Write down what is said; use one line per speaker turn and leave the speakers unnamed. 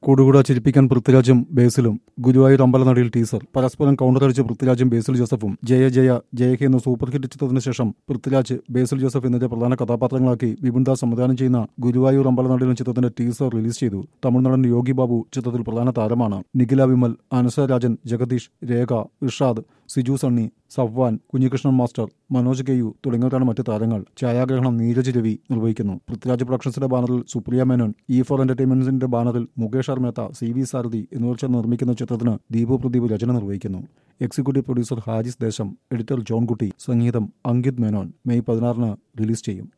കൂടുകൂടെ ചിരിപ്പിക്കാൻ പൃഥ്വിരാജും ബേസിലും Guruvayur അമ്പലനടയിൽ teaser പരസ്പരം കൗണ്ടറടിച്ച് പൃഥ്വിരാജും ബേസിൽ ജോസഫും ജയ ജയ ജയഹേ എന്ന സൂപ്പർ ഹിറ്റ് ചിത്രത്തിന് ശേഷം പൃഥ്വിരാജ് ബേസിൽ ജോസഫ് എന്നിവരെ പ്രധാന കഥാപാത്രങ്ങളാക്കി വിപിൻദാസ് സംവിധാനം ചെയ്യുന്ന ഗുരുവായൂർ അമ്പലനടയിലും ചിത്രത്തിന്റെ ടീസർ റിലീസ് ചെയ്തു തമിഴ്നാടൻ യോഗി ബാബു ചിത്രത്തിൽ പ്രധാന താരമാണ് നിഖില വിമൽ അനസ രാജൻ ജഗദീഷ് രേഖ ഇർഷാദ് സിജു സണ്ണി സഫ്വാൻ കുഞ്ഞികൃഷ്ണൻ മാസ്റ്റർ മനോജ് കെയു തുടങ്ങിയവരാണ് മറ്റ് താരങ്ങൾ ഛായാഗ്രഹണം നീരജ് രവി നിർവഹിക്കുന്നു പൃഥ്വിരാജ് പ്രൊഡക്ഷൻസിന്റെ ബാനറിൽ സുപ്രിയ മേനോൻ ഇ ഫോർ എന്റർടൈൻമെന്റ്സിന്റെ ബാനറിൽ Mukesh R Mehta C V Sarathy എന്നിവർ ചേർന്ന് നിർമ്മിക്കുന്ന ചിത്രത്തിന് ദീപു പ്രദീപ് രചന നിർവഹിക്കുന്നു എക്സിക്യൂട്ടീവ് പ്രൊഡ്യൂസർ ഹാരിസ് ദേശം എഡിറ്റർ ജോൺകുട്ടി സംഗീതം അങ്കിത് മേനോൻ മെയ് പതിനാറിന് റിലീസ് ചെയ്യും